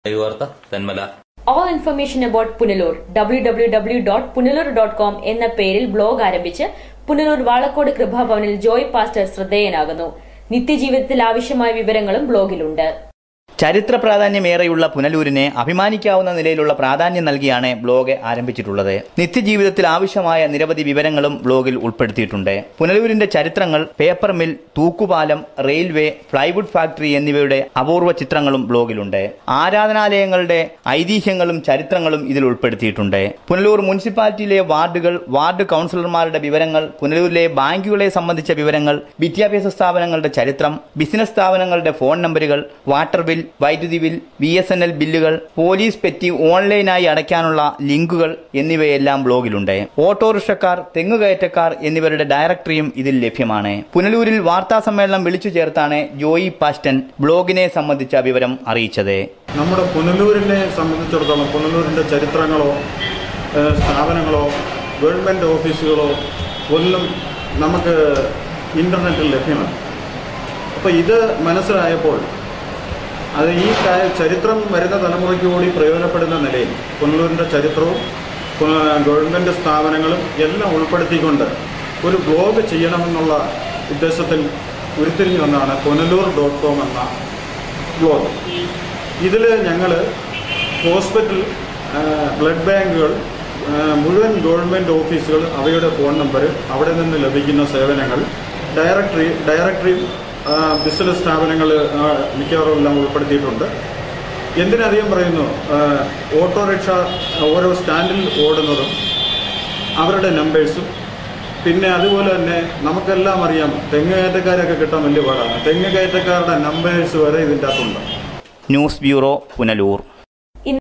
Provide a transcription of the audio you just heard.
വാർത്ത Thenmala all information about Punalur W W W dot Punalur dot com എന്ന പേരിൽ ബ്ലോഗ് ആരംഭിച്ച് പുനലൂർ വാളക്കോട് കൃപാഭവനിൽ ജോയ് പാസ്റ്റർ ശ്രദ്ധേയനാകുന്നു നിത്യജീവിതത്തിൽ ആവശ്യമായ വിവരങ്ങളും ബ്ലോഗിലുണ്ട് ചരിത്ര പ്രാധാന്യമേറെയുള്ള പുനലൂരിനെ അഭിമാനിക്കാവുന്ന നിലയിലുള്ള പ്രാധാന്യം നൽകിയാണ് ബ്ലോഗ് ആരംഭിച്ചിട്ടുള്ളത് നിത്യജീവിതത്തിൽ ആവശ്യമായ നിരവധി വിവരങ്ങളും ബ്ലോഗിൽ ഉൾപ്പെടുത്തിയിട്ടുണ്ട് പുനലൂരിന്റെ ചരിത്രങ്ങൾ പേപ്പർ മിൽ തൂക്കുപാലം റെയിൽവേ പ്ലൈവുഡ് ഫാക്ടറി എന്നിവയുടെ അപൂർവ ചിത്രങ്ങളും ബ്ലോഗിലുണ്ട് ആരാധനാലയങ്ങളുടെ ഐതിഹ്യങ്ങളും ചരിത്രങ്ങളും ഇതിൽ ഉൾപ്പെടുത്തിയിട്ടുണ്ട് പുനലൂർ മുനിസിപ്പാലിറ്റിയിലെ വാർഡുകൾ വാർഡ് കൌൺസിലർമാരുടെ വിവരങ്ങൾ പുനലൂരിലെ ബാങ്കുകളെ സംബന്ധിച്ച വിവരങ്ങൾ വിദ്യാഭ്യാസ സ്ഥാപനങ്ങളുടെ ചരിത്രം ബിസിനസ് സ്ഥാപനങ്ങളുടെ ഫോൺ നമ്പറുകൾ വാട്ടർ ബിൽ വൈദ്യുതി bill B S N L ബില്ലുകൾ പോലീസ് പെറ്റി ഓൺലൈനായി അടയ്ക്കാനുള്ള ലിങ്കുകൾ എന്നിവയെല്ലാം ബ്ലോഗിലുണ്ട് ഓട്ടോറിക്ഷക്കാർ തെങ്ങുകയറ്റക്കാർ എന്നിവരുടെ ഡയറക്ടറിയും ഇതിൽ ലഭ്യമാണ് പുനലൂരിൽ വാർത്താ സമ്മേളനം വിളിച്ചു ചേർത്താണ് ജോയി പാസ്റ്റൻ ബ്ലോഗിനെ സംബന്ധിച്ച വിവരം അറിയിച്ചത് നമ്മുടെ പുനലൂരിനെ സംബന്ധിച്ചിടത്തോളം പുനലൂരിൻ്റെ ചരിത്രങ്ങളോ ഏഹ് സ്ഥാപനങ്ങളോ ഗവൺമെൻറ് ഓഫീസുകളോ ഒന്നും നമുക്ക് ഇൻ്റർനെറ്റിൽ ലഭ്യമല്ല അപ്പോൾ ഇത് മനസ്സിലായപ്പോൾ അത് ഈ കാ- ചരിത്രം വരുന്ന തലമുറയ്ക്ക് കൂടി പ്രയോജനപ്പെടുന്ന നിലയിൽ പുനലൂരിൻ്റെ ചരിത്രവും പുന- ഗവൺമെൻറ് സ്ഥാപനങ്ങളും എല്ലാം ഉൾപ്പെടുത്തിക്കൊണ്ട് ഒരു ബ്ലോഗ് ചെയ്യണമെന്നുള്ള ഉദ്ദേശത്തിൽ ഉരുത്തിരിഞ്ഞു വന്നാണ് പുനലൂർ ഡോട്ട് കോം എന്ന ബ്ലോഗ് ഇതിൽ ഞങ്ങൾ ഹോസ്പിറ്റൽ ആ, ബ്ലഡ് ബാങ്കുകൾ ആ, മുഴുവൻ ഗവൺമെൻറ് ഓഫീസുകൾ അവയുടെ ഫോൺ നമ്പർ അവിടെ നിന്ന് ലഭിക്കുന്ന സേവനങ്ങൾ ഡയറക്ടറി ഡയറക്ടറി ആ, ബിസിനസ് സ്ഥാപനങ്ങൾ ആ, മിക്കവാറും എല്ലാം ഉൾപ്പെടുത്തിയിട്ടുണ്ട് എന്തിനധികം പറയുന്നു ആ, ഓട്ടോറിക്ഷ ഓരോ സ്റ്റാൻഡിൽ ഓടുന്നതും അവരുടെ നമ്പേഴ്സും പിന്നെ അതുപോലെ തന്നെ നമുക്കെല്ലാം അറിയാം തെങ്ങ് കയറ്റക്കാരൊക്കെ കിട്ടാൻ വലിയ പാടാണ് തെങ്ങ് കയറ്റക്കാരുടെ നമ്പേഴ്സ് വരെ ഇതിൻ്റെ അകത്തുണ്ട് ന്യൂസ് ബ്യൂറോ പുനലൂർ